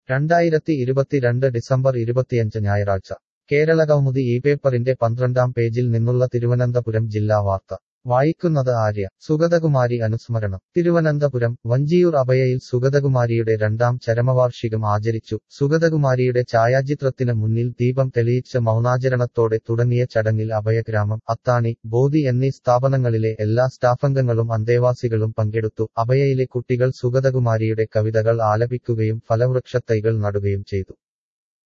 രണ്ടായിരത്തി ഇരുപത്തിരണ്ട് ഡിസംബർ ഇരുപത്തിയഞ്ച് ഞായറാഴ്ച കേരളകൗമുദി ഈ പേപ്പറിന്റെ പന്ത്രണ്ടാം പേജിൽ നിന്നുള്ള തിരുവനന്തപുരം ജില്ലാ വാർത്ത വായിക്കുന്നത് ആര്യ സുഗതകുമാരി അനുസ്മരണം തിരുവനന്തപുരം വഞ്ചിയൂർ അഭയയിൽ സുഗതകുമാരിയുടെ രണ്ടാം ചരമവാർഷികം ആചരിച്ചു സുഗതകുമാരിയുടെ ഛായാചിത്രത്തിന് മുന്നിൽ ദീപം തെളിയിച്ച മൗനാചരണത്തോടെ തുടങ്ങിയ ചടങ്ങിൽ അഭയഗ്രാമം അത്താണി ബോധി എന്നീ സ്ഥാപനങ്ങളിലെ എല്ലാ സ്റ്റാഫംഗങ്ങളും അന്തേവാസികളും പങ്കെടുത്തു അഭയയിലെ കുട്ടികൾ സുഗതകുമാരിയുടെ കവിതകൾ ആലപിക്കുകയും ഫലവൃക്ഷത്തൈകൾ നടുകയും ചെയ്തു